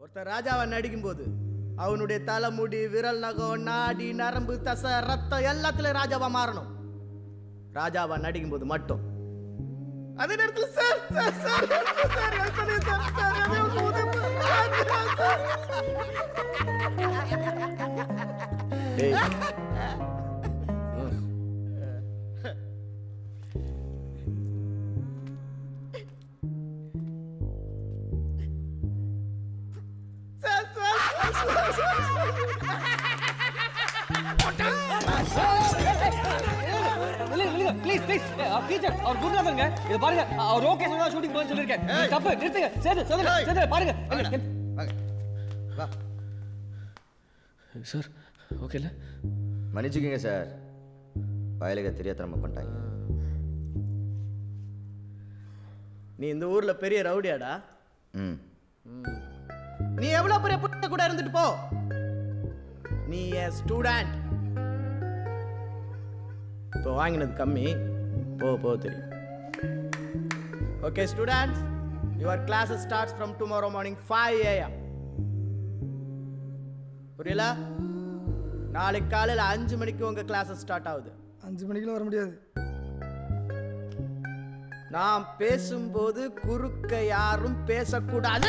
ஒருத்தன் ராஜாவை நடிக்கும்போது அவனுடைய தலைமுடி விரல் நகம் நாடி நரம்பு தசை ரத்தம் எல்லாத்துலயும் ராஜாவா மாறணும் ராஜாவா நடிக்கும்போது மட்டும் அதே நேரத்துல sir sir sir sir help பண்ணுங்க சார் சார் எனக்கு உதவி பண்ணுங்க சார். டேய் sir sir sir sir please please teacher அவர் குருநாதங்க இது பாருங்க அவர் ஓகே சொன்னா ஷூட்டிங் போன்னு சொல்லிருக்கேன் இது தப்பு நிறுத்துங்க சேது சொல்லுங்க சேது பாருங்க வா சார் ஓகேல மன்னிச்சுக்கோங்க சார் பயலுக தெரியாதனமா பண்ணிட்டாங்க நீ இந்த ஊர்ல பெரிய ரவுடியாடா ம் நீ எவ்வளவு பெரிய புட்ட கூட இருந்துட்டு போ நீ என் ஸ்டூடெண்ட் இப்போ வாங்கினது கம்மி போ போ தெரியும் okay students your class starts from tomorrow morning five AM புரியல நாளைக்கு காலையில் அஞ்சு மணிக்கு உங்க கிளாஸ் ஸ்டார்ட் ஆகுது அஞ்சு மணிக்கெல்லாம் வர முடியாது நான் பேசும்போது குறுக்க யாரும் பேசக்கூடாது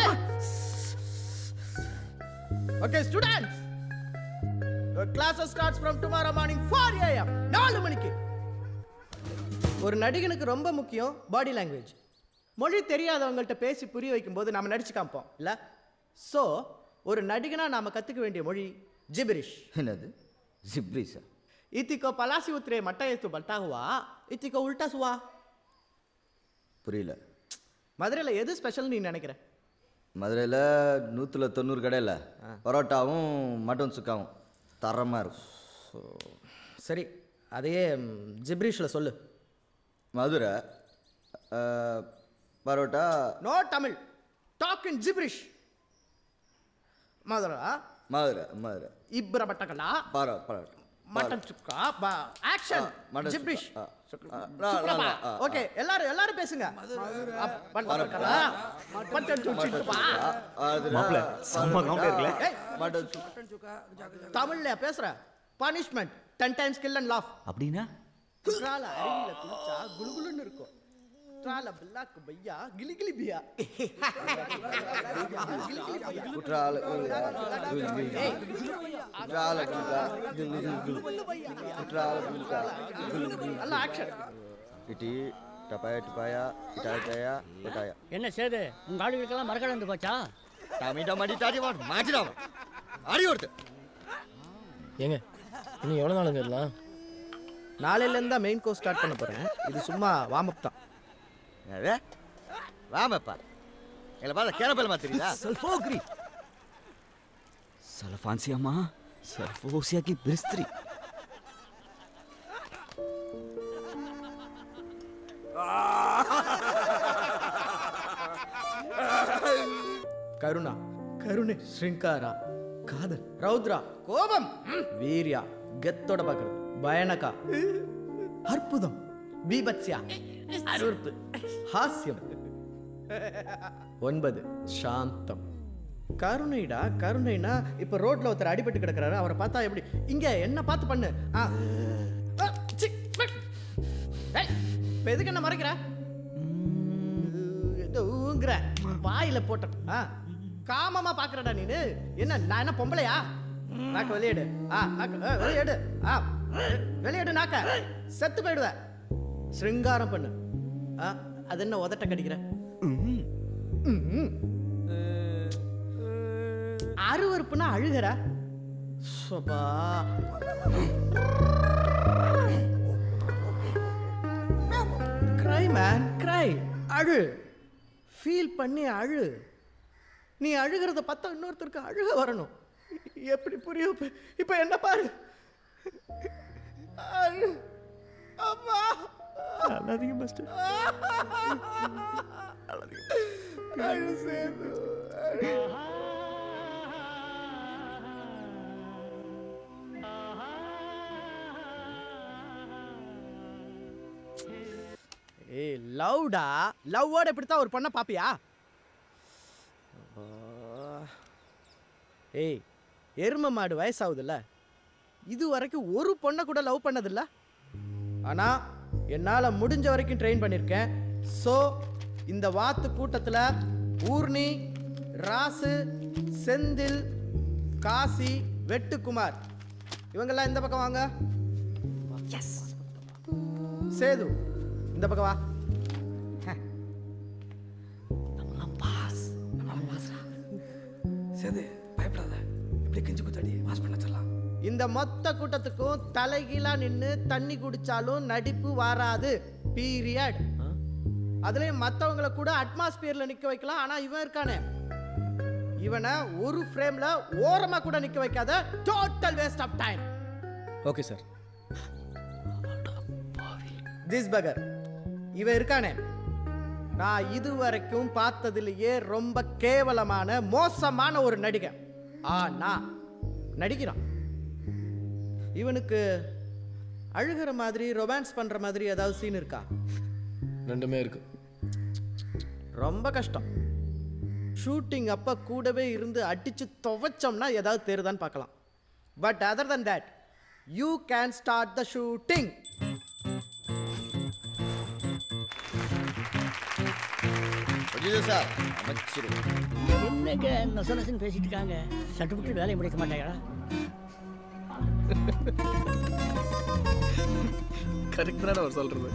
okay students your class starts from tomorrow morning 4 am நாலு மணிக்கு ஒரு நடிகனுக்கு ரொம்ப முக்கியம் பாடி லாங்குவேஜ் மொழி தெரியாதவங்கள்ட்ட பேசி புரிய வைக்கும்போது நாம நடிச்சு காமிப்போம் இல்ல ஸோ ஒரு நடிகனா நாம கத்துக்க வேண்டிய மொழி ஜிபிரிஷ் என்னது ஜிப்ரிஸா இத்திக்கோ பலாசி உத்ரே மட்ட ஏத்து பல்ட்டா ஹுவா இத்திக்கோ உல்டா சுவா புரியல மதுரையில் எது ஸ்பெஷல் நீ நினைக்கிற மதுரையில் நூற்றுல தொண்ணூறு கடையில் பரோட்டாவும் மட்டன் சுக்காவும் தரமாக இருக்கும் சரி அதையே ஜிப்ரீஷில் சொல்லு மதுரை அஹ், parotta no Tamil talk in gibberish மதுரா மதுரை மதுரை இப்ர பட்டகலா பரோ parotta mutton chukka action mutton gibberish chukka. ஆ, ஆ, ஆ, ஆ, ஆ, ஆ. ஓகே எல்லாரும் எல்லாரும் பேசுங்க அப், மட்டன் சுக்கா, மட்டன் சுக்கா. மாப்பிள்ள செம்ம காமெடி இருக்குல்ல ஏய், மட்டன் சுக்கா தமிழ்ல பேசுற punishment ten times kill and laugh அப்படின்னா குற்றால அருவியில குளிச்சா குளுகுளுன்னு இருக்கும் குற்றால பில்லாக்கு பையா கிளி கிளி பியா குற்றால ஏய், குற்றால குற்றா குற்றால குற்றா நல்ல ஆக்ஷன் இட்டி டப்பாயா டிப்பாயா இட்டாயா இட்டாயா என்ன சேது உங்க ஆளுகளுக்கெல்லாம் மரக்கடை வந்து போச்சா டாமிட்டா மாட்டி டாடி வா மாட்டிடாம அடி ஒருத்து ஏங்க இன்னும் எவ்வளோ நாளுங்க இதெல்லாம் நாளையில இருந்தா மெயின் கோர்ஸ் ஸ்டார்ட் பண்ண போறேன் இது சும்மா வார்ம் அப் தான் என்னது வாமப்பா எங்களை பார்த்தா கேரப்பல் தெரியுதா சல்ஃபோக்ரி सल्फांसियामा सल्फोसिया की बिस्त्री கருணா கருணை ஸ்ரிங்காரா காதல் ரௌத்ரா கோபம் வீரியா கெத்தோட பாக்குறது பயனகா அற்புதம் பீபத்யா அருவருப்பு ஹாஸ்யம் ஒன்பது சாந்தம் கருணைடா கருணைனா இப்ப ரோட்ல ஒருத்தர் அடிபட்டு கிடக்குறாரு அவரை பார்த்தா எப்படி இங்க என்ன பார்த்து பண்ணு ஆ. ஆ, சி, மெக். ஏய், இப்ப எதுக்கு என்ன மறைக்கிற ஊங்குற வாயில போட்ட ஆ காமமா பாக்குறடா நீனு என்ன நான் என்ன பொம்பளையா நாக்க வெளியேடு ஆ நாக்க ஆ, வெளியேடு ஆ வெளியேடு நாக்க செத்து போயிடுவ சிருங்காரம் பண்ணு ஆ அது என்ன உதட்ட கடிக்கிற ம்ம். அருவருப்புனா அழுகிற சபா கிரை மேன் கிரை அழு ஃபீல் பண்ணி அழு நீ அழுகிறத பார்த்தா இன்னொருத்தருக்கு அழுக வரணும் எப்படி புரியும் இப்ப- இப்ப என்ன பாரு அழு அம்மா அழாதீங்க மாஸ்டர் அழு சேது அழு. ஏய் லவ்டா லவ்வோட இப்படித்தான் ஒரு பொண்ணை பாப்பியா அப்பா. ஏய் எரும மாடு வயசாகுதுல்ல இது வரைக்கும் ஒரு பொண்ணை கூட லவ் பண்ணதில்ல ஆனா என்னால முடிஞ்ச வரைக்கும் ட்ரெயின் பண்ணியிருக்கேன் ஸோ இந்த வாத்து கூட்டத்துல ஊர்னி ராசு செந்தில் காசி வெட்டுக்குமார் இவங்கெல்லாம் இந்த பக்கம் வாங்க எஸ் சேது இந்த பக்கம் வா சேது பயப்படாத இப்படி கெஞ்சி குத்தாடி வாஷ் பண்ண சொல்லலாம் இந்த மொத்த கூட்டத்துக்கும் தலைகீழா நின்று தண்ணி குடிச்சாலும் நடிப்பு வராது பீரியட் அதுலயும் மத்தவங்கள கூட அட்மாஸ்பியர்ல நிக்க வைக்கலாம் ஆனா இவன் இருக்கானே இவனை ஒரு ஃப்ரேம்ல ஓரமா கூட நிக்க வைக்காத total waste of time okay sir this பகர் இவன் இருக்கானே நான் இதுவரைக்கும் பார்த்ததிலேயே ரொம்ப கேவலமான மோசமான ஒரு நடிகை ஆனா நடிக்கிறான் இவனுக்கு அழுகிற மாதிரி ரொமான்ஸ் பண்ற மாதிரி ஏதாவது சீன் இருக்கா ரெண்டுமே இருக்கு ரொம்ப கஷ்டம் ஷூட்டிங் அப்ப கூடவே இருந்து அடிச்சு துவைச்சோம்னா ஏதாவது தெரியுதான்னு பார்க்கலாம் but other than that you can start the shooting Ajith sir அமைச்சிருவோம் என்னங்க நொச நொசன்னு பேசிட்டு இருக்காங்க சட்டுப்பட்டு வேலையை முடிக்க மாட்டாங்களா கரெக்ட் தான் அவர் சொல்றது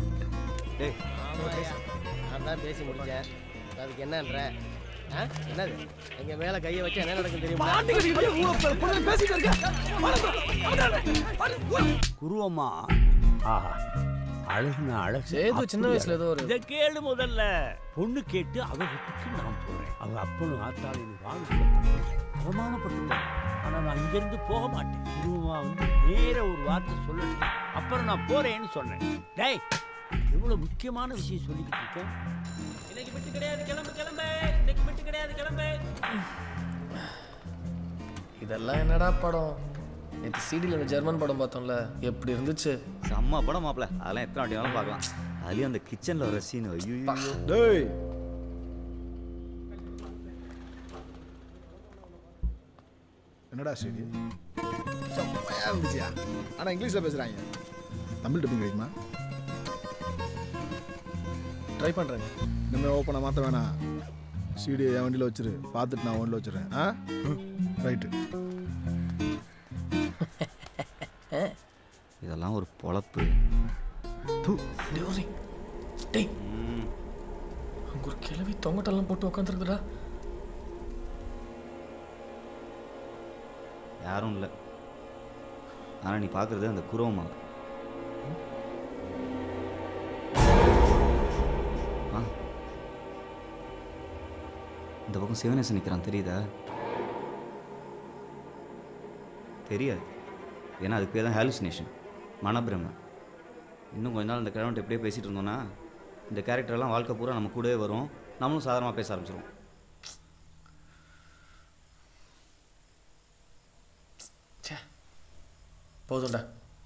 நான் தான் பேசி முடிச்சேன் அதுக்கு என்னன்ற ஆ? என்னது எங்க மேல கையை வச்சா என்ன நடக்கும் தெரியுமா குருவம்மா ஆஹா அழகுனா அழகு சேது சின்ன வயசுல ஏதோ ஒரு இதை கேளு முதல்ல பொண்ணு கேட்டு அவ வீட்டுக்கு நான் போறேன் அவ அப்பனும் ஆத்தாளின்னு வாங்க அவமானப்பட்டுட்டேன் ஆனா நான் இங்கிருந்து போக மாட்டேன் குருவமா வந்து நேர ஒரு வார்த்தை சொல்லணும் அப்புறம் நான் போறேன்னு சொன்னேன் டேய் எவ்வளவு முக்கியமான விஷயம் சொல்லிக்கிட்டு இருக்கேன் இன்னைக்கு விட்டு கிடையாது கிளம்பு கிளம்பு இன்னைக்கு விட்டு கிடையாது கிளம்பு இதெல்லாம் என்னடா படம் நேற்று சிடியில் இந்த ஜெர்மன் படம் பார்த்தோம்ல எப்படி இருந்துச்சு செம்ம படம் மாப்பிள அதெல்லாம் எத்தனை வாட்டி வேணாலும் பார்க்கலாம் அதுலயும் அந்த கிச்சன்ல வர சீன் ஐயோ டேய் என்னடா ஸ்டேடி செம்மையா இருந்துச்சியா ஆனா இங்கிலீஷ்ல பேசுறாங்க தமிழ் டப்பிங் கிடைக்குமா ட்ரை பண்ணுறேங்க இனிமே ஓப்பனை மாற்ற வேணாம் சிடியை என் வண்டியில் வச்சிரு பார்த்துட்டு நான் ஒன்றில் வச்சிடுறேன் ஆ ரைட்டு இதெல்லாம் ஒரு பொழப்பு டேய் டேய் அங்க ஒரு கிழவி தொங்கட்டெல்லாம் போட்டு உட்காந்துருக்குடா யாரும் இல்லை ஆனா நீ பார்க்கறது அந்த குரோமா ஆ இந்த பக்கம் சிவனேசன் நிற்கிறான் தெரியுதா தெரியாது ஏன்னா அதுக்கு பேர் தான் ஹாலுசினேஷன் மனப்பிரமை இன்னும் கொஞ்ச நாள் இந்த கிழவன்ட்டு எப்படியே பேசிகிட்டு இருந்தோன்னா இந்த கேரக்டர்லாம் வாழ்க்கை பூரா நம்ம கூடவே வரும் நம்மளும் சாதாரணமாக பேச ஆரம்பிச்சிருவோம் போதும்டா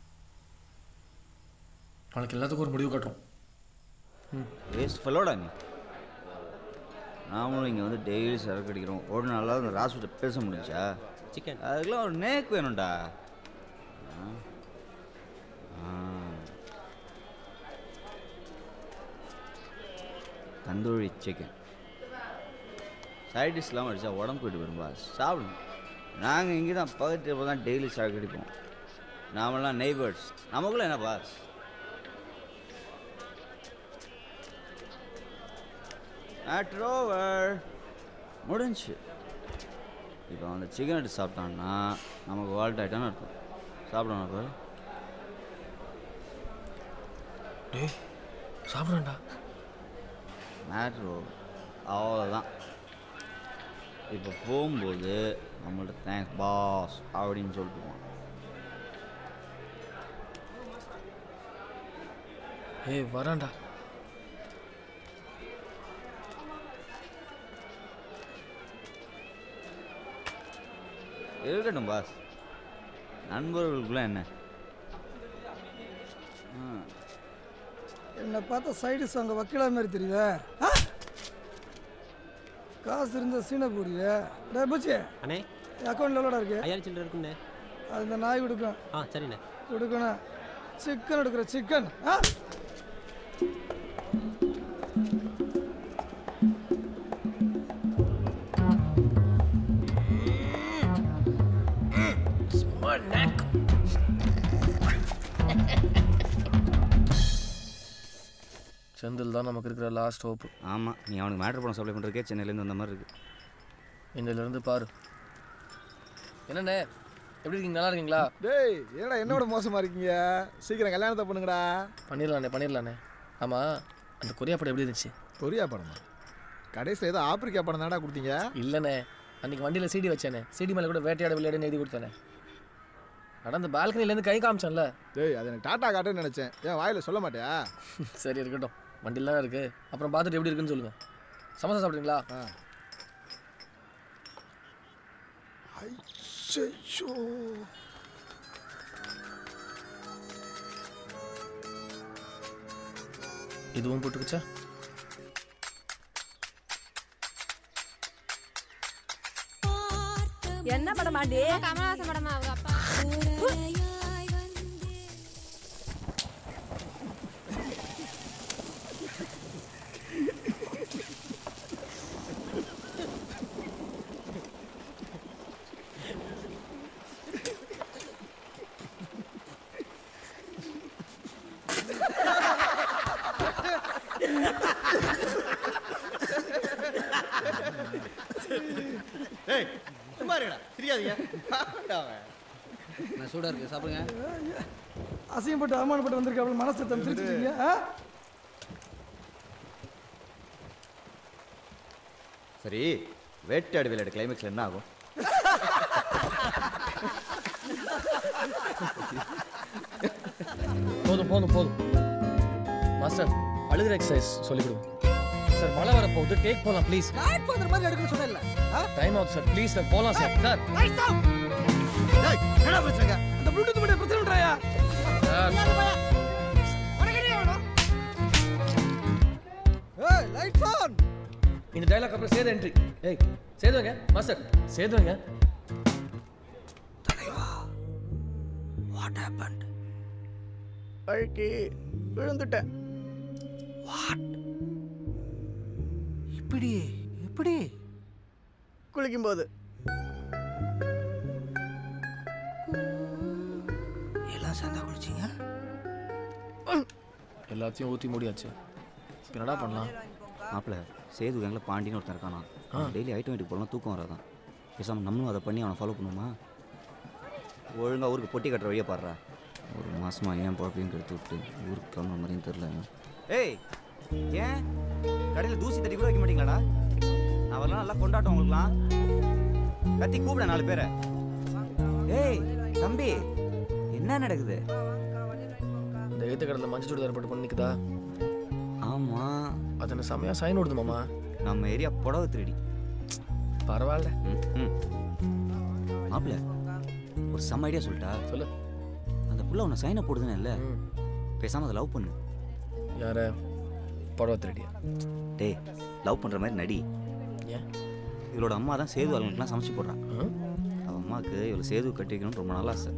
நாளைக்கு எல்லாத்துக்கும் ஒரு முடிவு கட்டுறோம் வேஸ்ட் ஃபெல்லோடா நீ நாமளும் இங்கே வந்து டெய்லி சரக்கு அடிக்கிறோம் ஒரு நாளாக இந்த ராசுகிட்ட பேச முடிஞ்சா சிக்கன் அதுக்கெல்லாம் ஒரு நேக் வேணும்டா ஆ. ஆ. தந்தூரி சிக்கன் சைட் டிஷ்லாம் அடித்தா உடம்பு போயிட்டு வரும்பா சாப்பிடுங்க நாங்கள் இங்கே தான் பக்கத்து தான் டெய்லி சரக்கு அடிப்போம் நாமெல்லாம் நெய்பர்ஸ் நமக்குள்ள என்ன பாஸ் மேட்ரு ஓவர் முடிஞ்சு இப்போ அந்த சிக்கன் எடுத்து சாப்பிட்டான்னா நமக்கு வால்ட் ஆகிட்டான்னு அர்த்தம் சாப்பிடணும் அப்போ டேய் சாப்பிட்றேன்டா மேட்ரு ஓவர் அவ்வளோதான் இப்போ போகும்போது நம்மள்ட்ட தேங்க்ஸ் பாஸ் அப்படின்னு சொல்லிட்டு போவான் ஏய் வரேன்டா இருக்கட்டும் பாஸ் நண்பர்களுக்குள்ள என்ன என்னை பார்த்தா சைடிஸ் அங்கே வக்கீலா மாதிரி தெரியுதா காசு இருந்த சீனை போடிய டே பூச்சி அண்ணே அக்கௌண்ட்ல எவ்வளோடா இருக்கு ஐயாயிரம் சில்லற இருக்குண்ணே அது இந்த நாய் கொடுக்கும் ஆ சரிண்ணே கொடுக்கணும் சிக்கன் எடுக்கிற சிக்கன் ஆ செந்தில் தான் நமக்கு இருக்கிற லாஸ்ட் ஹோப்பு ஆமாம் நீ அவனுக்கு மேட்ரு பணம் சப்ளை பண்ணுறதுக்கே சென்னையிலேருந்து வந்த மாதிரி இருக்கு இன்னிலிருந்து பாரு என்னண்ணே எப்படி இருக்கீங்க நல்லா இருக்கீங்களா டேய் என்னடா என்னோட மோசமா இருக்கீங்க சீக்கிரம் கல்யாணத்தை பண்ணுங்கடா பண்ணிடலாண்ணே பண்ணிடலாண்ணே ஆமாம் அந்த கொரியா படம் எப்படி இருந்துச்சு கொரியா படமா கடைசியில் ஏதோ ஆப்பிரிக்கா படம் தான்டா கொடுத்தீங்க இல்லைண்ணே அன்னைக்கு வண்டியில் சிடி வச்சேனே சிடி மேலே கூட வேட்டையாட விளையாடுன்னு எழுதி கொடுத்தேனே அட அந்த பால்கனிலேருந்து கை காமிச்சேன்ல டேய் அது எனக்கு டாட்டா காட்டுன்னு நினச்சேன் ஏன் வாயில் சொல்ல மாட்டியா சரி இருக்கட்டும் வண்டியில் தான் இருக்குது அப்புறம் பார்த்துட்டு எப்படி இருக்குன்னு சொல்லுங்கள் சமோசா சாப்பிட்றீங்களா ஐயோ இதுவும் போட்டுக்குச்சா என்ன படமாண்டி கமலஹாசன் படமா அவங்க அப்பா ஏய் சும்மா இருடா தெரியாதீங்க அவன் நான் சூடாக இருக்குது சாப்பிடுங்க அசிங்கப்பட்டு அவமானப்பட்டு வந்திருக்க மனசை திருச்சிட்டீங்க ஆ சரி வேட்டையாடு விளையாடு கிளைமேக்ஸில் என்ன ஆகும் போதும் போதும் போதும் மாஸ்டர் அழுகிற எக்ஸசைஸ் சொல்லிக் கொடுங்க சார் மழை வர போகுது டேக் போகலாம் ப்ளீஸ் காட் ஃபாதர் மாதிரி எடுக்கணும்னு சொன்னேன்ல டைம் ஆகுது சார் ப்ளீஸ் சார் போகலாம் சார் சார் என்ன பிரச்சனைங்க அந்த ப்ளூடூத் மட்டும் பிரச்சனைன்றாயா ஏய் லைட்ஸ் ஆன் இந்த டைலாக் அப்புறம் சேது என்ட்ரி ஏய் சேதுவங்க மாஸ்டர் சேதுவங்க வாட் ஹேப்பன்ட் அழுக்கி விழுந்துட்டேன் வாட் இப்படி எப்படி குளிக்கும்போது எல்லாம் சேர்ந்தா குளிச்சிங்க எல்லாத்தையும் ஊற்றி மூடியாச்சு இப்ப என்னடா பண்ணலாம் மாப்பிள்ள சேது கேங்கில் பாண்டின்னு ஒருத்தன் இருக்கானா டெய்லி ஐட்டம் வீட்டுக்கு போகலாம் தூக்கம் வராதான் பேசாமல் நம்மளும் அதை பண்ணி அவனை ஃபாலோ பண்ணுமா ஒழுங்கா ஊருக்கு பொட்டி கட்டுற வழியை பாடுறா ஒரு மாசமா ஏன் குழப்பையும் கெடுத்து விட்டு ஊருக்கு கிளம்புற மாதிரியும் தெரில ஏய் ஏன் கடையில் தூசி தட்டி கூட வைக்க மாட்டீங்களாடா நான் வரலாம் நல்லா கொண்டாட்டம் உங்களுக்குலாம் கத்தி கூப்பிட நாலு பேரை ஏய் தம்பி என்ன நடக்குது இந்த ஏத்த கடலில் மஞ்சள் சுடிதார் போட்டு பண்ணிக்குதா ஆமாம் அது என்ன செமையாக சைன் விடுது மாமா நம்ம ஏரியா புடவை திருடி பரவாயில்ல மாப்பிள்ள ஒரு செம்ம ஐடியா சொல்லிட்டா சொல்லு அந்த புள்ள உன்னை சைனை போடுதுன்னு இல்லை ம். பேசாமல் அதை லவ் பண்ணு யார புடவை திருடியா டேய் லவ் பண்ணுற மாதிரி நடி ஏன் இவளோட அம்மா தான் சேது அவங்களுக்குலாம் சமைச்சு போடுறான் ஆ? அவள் அம்மாவுக்கு இவளை சேது கட்டி வைக்கணும்னு ரொம்ப நாள் ஆசை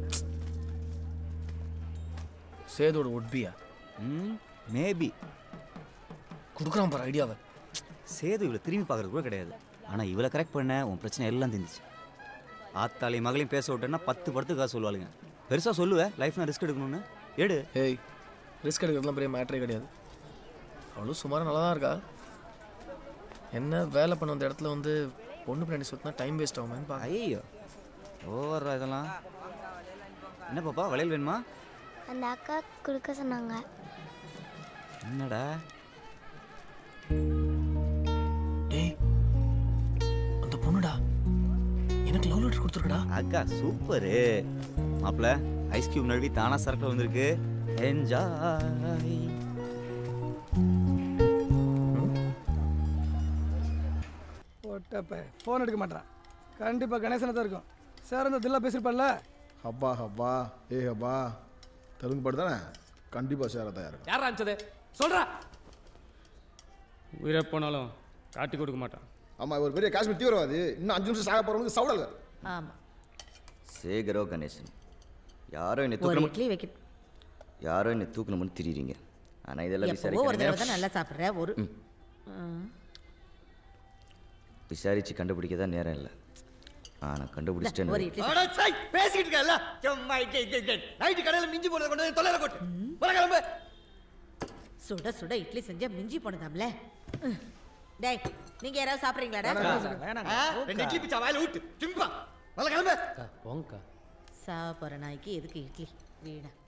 சேதோட உட்பியா ம் மேபி கொடுக்குறான் பாரு ஐடியாவை சேது இவளை திரும்பி பார்க்கறது கூட கிடையாது ஆனால் இவளை கரெக்ட் பண்ண உன் பிரச்சனை எல்லாம் தெரிஞ்சிச்சு ஆத்தாளையும் மகளையும் பேச விட்டேன்னா பத்து படத்துக்கு காசு சொல்லுவாளுங்க பெருசாக சொல்லுவேன் லைஃப்னா ரிஸ்க் எடுக்கணும்னு எடு ஏய் ரிஸ்க் எடுக்கிறதுலாம் பெரிய மேட்டரே கிடையாது அவளும் சுமாராக நல்லா தான் இருக்கா என்ன வேலை பண்ண அந்த இடத்துல வந்து பொண்ணு பின்னாடி சுற்றினா டைம் வேஸ்ட் ஆகுமேன்னு பா ஐயோ ஓவரா இதெல்லாம் என்ன பாப்பா வளையல் வேணுமா அந்த அக்கா கொடுக்க சொன்னாங்க என்னடா டேய் அந்த பொண்ணுடா எனக்கு லவ் லெட்டர் கொடுத்துருக்கடா அக்கா சூப்பரு மாப்பிள ஐஸ் கியூப் நழுவி தானா சரக்குல வந்திருக்கு என்ஜாய் போட்டப்ப ஃபோன் எடுக்க மாட்டான் கண்டிப்பாக கணேசனை தான் இருக்கும் சார் அந்த தில்லா பேசியிருப்பார்ல ஹப்பா ஹப்பா ஏ ஹப்பா தெலுங்கு பாட்டு தானே கண்டிப்பாக சேர தயார் யார் ஆரம்பிச்சது சொல்றா உயிரை போனாலும் காட்டி கொடுக்க மாட்டான் ஆமாம் ஒரு பெரிய காஷ்மீர் தீவிரவாதி இன்னும் அஞ்சு நிமிஷம் சாக போகிறவங்களுக்கு சவுடல் ஆமா சேகரோ கணேசன் யாரோ என்னை ஒரு தூக்கணும் இட்லி வைக்க யாரோ என்னை தூக்கணும்னு திரியிறீங்க ஆனால் இதெல்லாம் எப்பவோ ஒரு தடவை தான் விசாரிக்க நல்லா சாப்பிட்ற ஒரு ம். ம். விசாரிச்சு கண்டுபிடிக்க தான் நேரம் இல்லை ஆனால் ஒரு கண்டுபிடிச்சிட்டேன் இட்லி அட, சை, பேசிக்கிட்டு இருக்கல சும்மா இங்க இங்க இங்க நைட்டு கடையில் மிஞ்சி போனதை கொண்டு வந்து தொலைல கொட்டு வர கிளம்பு சுட சுட இட்லி செஞ்சா மிஞ்சி போனதாம்ல ம். டேய் நீங்க யாராவது சாப்பிட்றீங்களாடா ஆ, ரெண்டு இட்லி பிச்சா வாயில ஊட்டு சும்பா வர கிளம்பு போங்கக்கா சாப்பிட்ற நாய்க்கு எதுக்கு இட்லி வீணா